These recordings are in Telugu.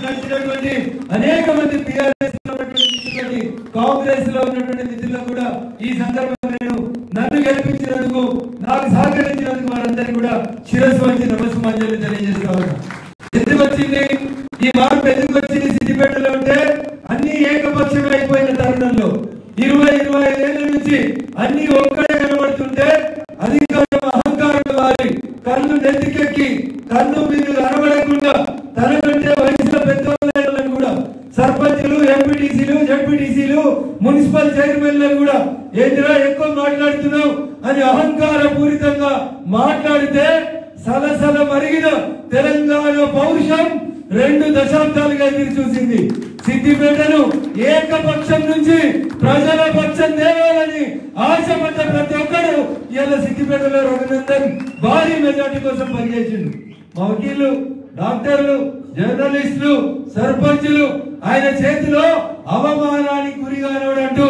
నడిచినటువంటి అనేక మంది టిఆర్ఎస్ లో ఉన్నటువంటి మిత్రులని కాంగ్రెస్ లో ఉన్నటువంటి మిత్రులకు కూడా ఈ సందర్భంగా నేను నన్ను గెలిపించినందుకు నాకు సహకరించినందుకు వారందరికీ కూడా శిరస్సు వంచి నమస్మాంజలి తెలియజేస్తా ఉన్నా ఎందుకు వచ్చింది ఈ మార్పు ఎందుకు వచ్చింది సిద్దిపేటలో ఉంటే అన్ని ఏకపక్షంగా అయిపోయిన తరుణంలో ఇరవై ఇరవై ఐదేళ్ల నుంచి అన్ని ఒక్కడే కనబడుతుంటే అధికారం అహంకారం వారి కళ్ళు నెత్తికెక్కి కళ్ళు మీరు కనబడకుండా తనకంటే వయసులో పెద్దవాళ్ళని కూడా సర్పంచులు ఎంపీటీసీలు జడ్పీటీసీలు మున్సిపల్ చైర్మన్లను కూడా ఏంటిరా ఎక్కువ మాట్లాడుతున్నావు అని అహంకార పూరితంగా మాట్లాడితే సలసల మరిగిన తెలంగాణ పౌరుషం రెండు దశాబ్దాలుగా ఎదురు చూసింది సిద్దిపేటను ఏకపక్షం నుంచి ప్రజల పక్షం తేవాలని ఆశపడ్డ ప్రతి ఒక్కరు ఇలా సిద్దిపేటలో రఘునందన్ భారీ మెజార్టీ కోసం పనిచేసిండు మా వకీలు డాక్టర్లు జర్నలిస్టులు సర్పంచులు ఆయన చేతిలో అవమానానికి గురిగానోడంటూ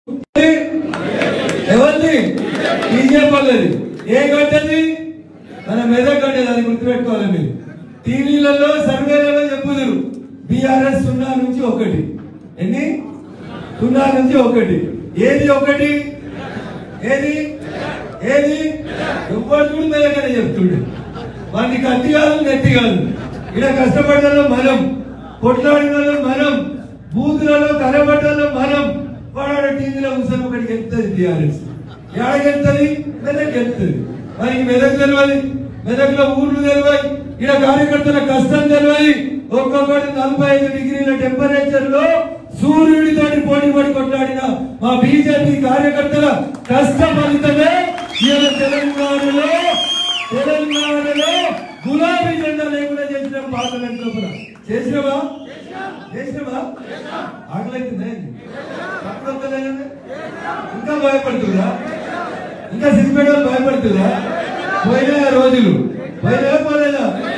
ఎవరిది బీజేపీ వాళ్ళది ఏ గడ్డది మన మెదక్ గడ్డది అది గుర్తుపెట్టుకోవాలి మీరు టీవీలలో సర్వేలలో చెప్పుదురు బీఆర్ఎస్ సున్నా నుంచి ఒకటి ఎన్ని సున్నా నుంచి ఒకటి ఏది ఒకటి ఏది ఏది ఎవ్వరు చూడు మెదకనే చెప్తుండే వాడికి కత్తి కాదు నెత్తి కాదు ఇలా కష్టపడ్డలో మనం కొట్లాడినలో మనం బూతులలో కనబడ్డలో మనం వాడు టీవీలో కూర్చొని ఒకటి గెలుస్తుంది టీఆర్ఎస్ ఎక్కడ గెలుతుంది మెదక్ గెలుస్తుంది మనకి మెదక్ తెలియదు మెదక్లో ఊర్లు తెలియదు ఇక్కడ కార్యకర్తల కష్టం తెలియదు ఒక్కొక్కటి నలభై ఐదు డిగ్రీల టెంపరేచర్ లో సూర్యుడితోటి పోటీ పడి కొట్లాడిన మా బీజేపీ కార్యకర్తల కష్ట ఫలితమే ఇవాళ తెలంగాణలో తెలంగాణలో గులాబీ జెండా లేకుండా చేసిన పార్లమెంట్ లోపల చేసినవా చేసినవా ఆకలైతుందా ఏంది? పక్కన వస్తలేదా? ఇంకా భయపడుతుందా ఇంకా సిద్దిపేట వాళ్ళు భయపడుతుందా పోయినా రోజులు పోయినా పోలేదా